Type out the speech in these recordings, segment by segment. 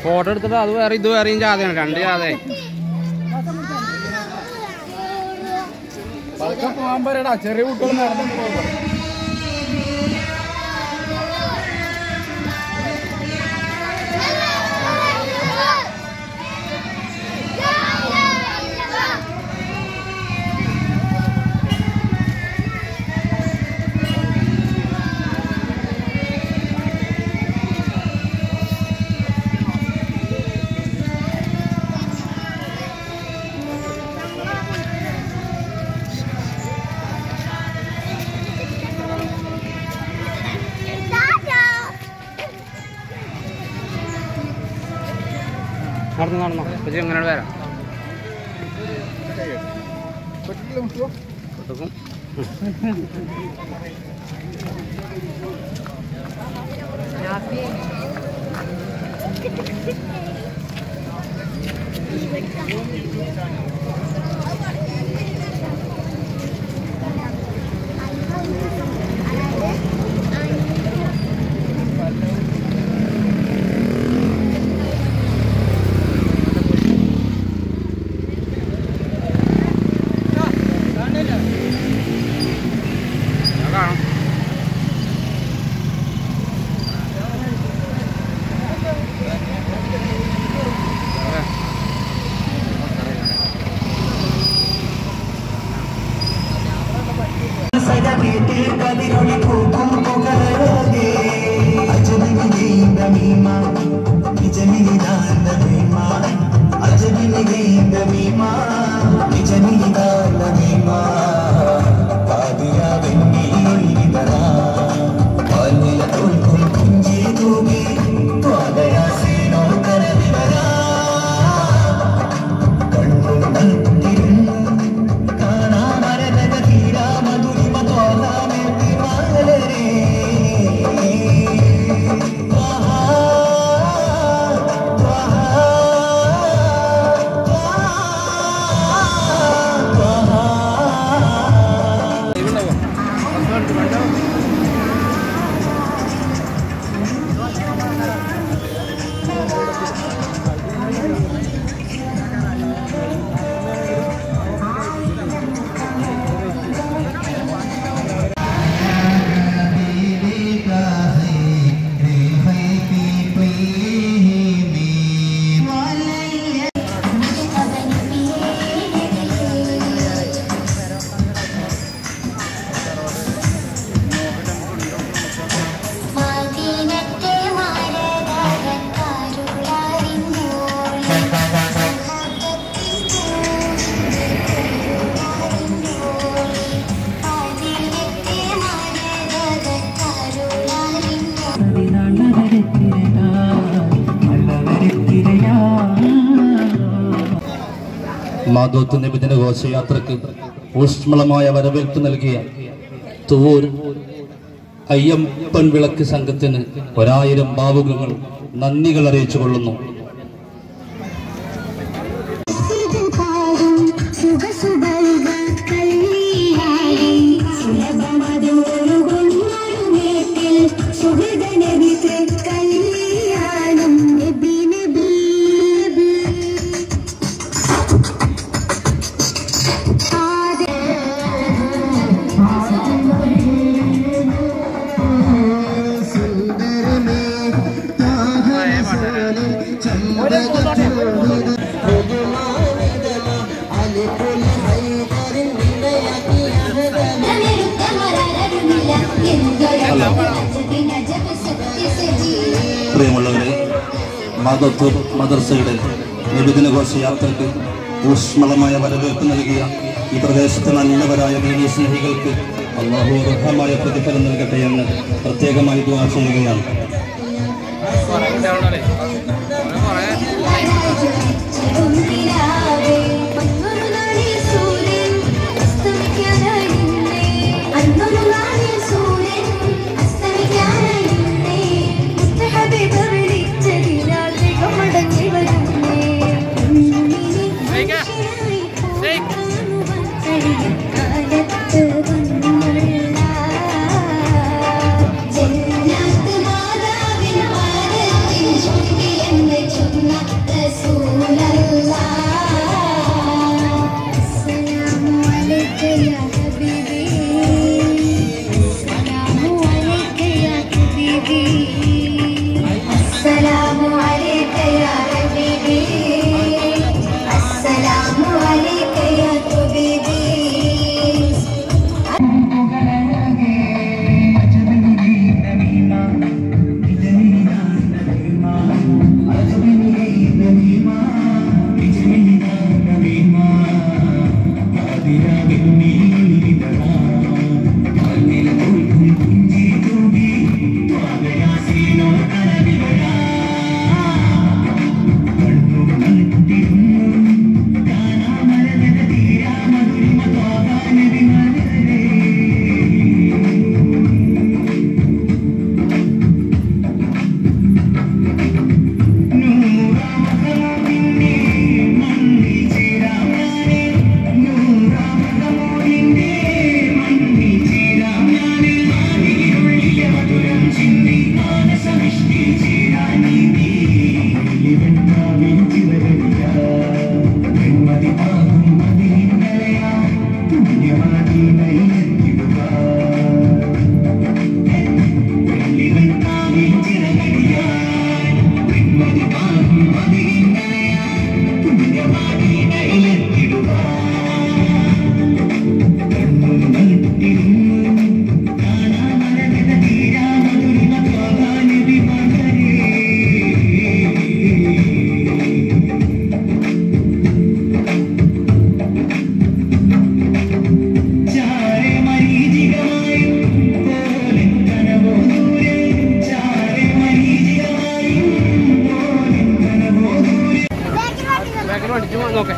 photo എടുത്തിട്ട് അത് വേറെ ഇത് വേറെയും ജാതയാണ് രണ്ട് ജാത പതുക്കെ പോകാൻ പറയടാ ചെറിയ കുട്ടികൾ നടന്നു പോകും നടന്നു നടന്നോ പക്ഷേ എങ്ങനെ വരാം കൊടുക്കും ഞാൻ കാണാം മദീനത്തെ മാരകരുളറിഞ്ഞോൾ മദീനത്തെ മാരകരുളറിഞ്ഞോൾ മാധവത്ത് നിബിദിന ഘോഷയാത്രക്ക് ഊഷ്മളമായ വരവേൽപ്പ് നൽകിയ തുവൂർ അയ്യപ്പൻ വിളക്ക് സംഘത്തിന് ഒരായിരം ഭാവുകങ്ങൾ നന്ദികൾ അറിയിച്ചു കൊള്ളുന്നു കല്യാണം നബി നബി പ്രിയമുള്ളവരെ മാധവത്തൂർ മദർസയുടെ നിബിദിന ഘോഷയാത്രക്ക് ഊഷ്മളമായ വരവേൽപ്പ് നൽകിയ ഈ പ്രദേശത്തെ നല്ലവരായ ദീനീ സ്നേഹികൾക്ക് അള്ളാഹു അർഹമായ പ്രതിഫലം നൽകട്ടെ എന്ന് പ്രത്യേകമായി ദ്വാ ചെയ്യുകയാണ് കുറേ കുട്ടികളുണ്ടല്ലേ കുറേ ജന്നാത്ത് മാതാവിൻ പാദത്തിൽ ചുണ്ടിലെന്ന് ചുണ്ടി ബാക്കിൽ പഠിച്ചു നോക്കേ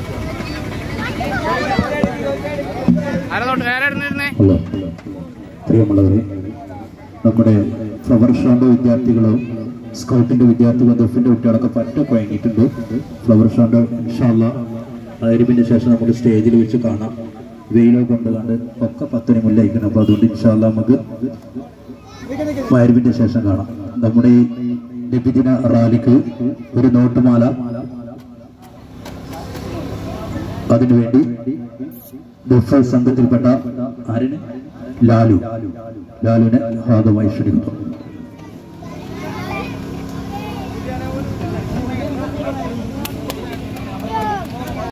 ആരാ തൊട്ട് വേറെ ഇരുന്നിരുന്നേ ഹലോ പ്രിയമുള്ളവരെ നമ്മുടെ ഫ്ലവർ ഷോന്റെ വിദ്യാർത്ഥികളും സ്കൗട്ടിന്റെ വിദ്യാർത്ഥികളും ദഫിന്റെ കുട്ടികളൊക്കെ പറ്റ കുഴങ്ങിയിട്ടുണ്ട് ഫ്ലവർ ഷോന്റെ ഇൻഷാല്ല ആയിരപ്പിന്റെ ശേഷം നമുക്ക് സ്റ്റേജിൽ വെച്ച് കാണാം വെയിലോ കൊണ്ട് കണ്ട് ഒക്കെ പത്തിന് മുല്ലായിക്കണം അപ്പൊ അതുകൊണ്ട് ഇൻഷാല്ല നമുക്ക് ആയിരപ്പിന്റെ ശേഷം കാണാം നമ്മുടെ ഈ നബിദിന റാലിക്ക് ഒരു നോട്ടുമാല അതിനുവേണ്ടി ദഫ് സംഘത്തിൽപ്പെട്ട ആരിന് ലാലു ലാലുവിനെ ഹാദമായി ക്ഷണിക്കുന്നു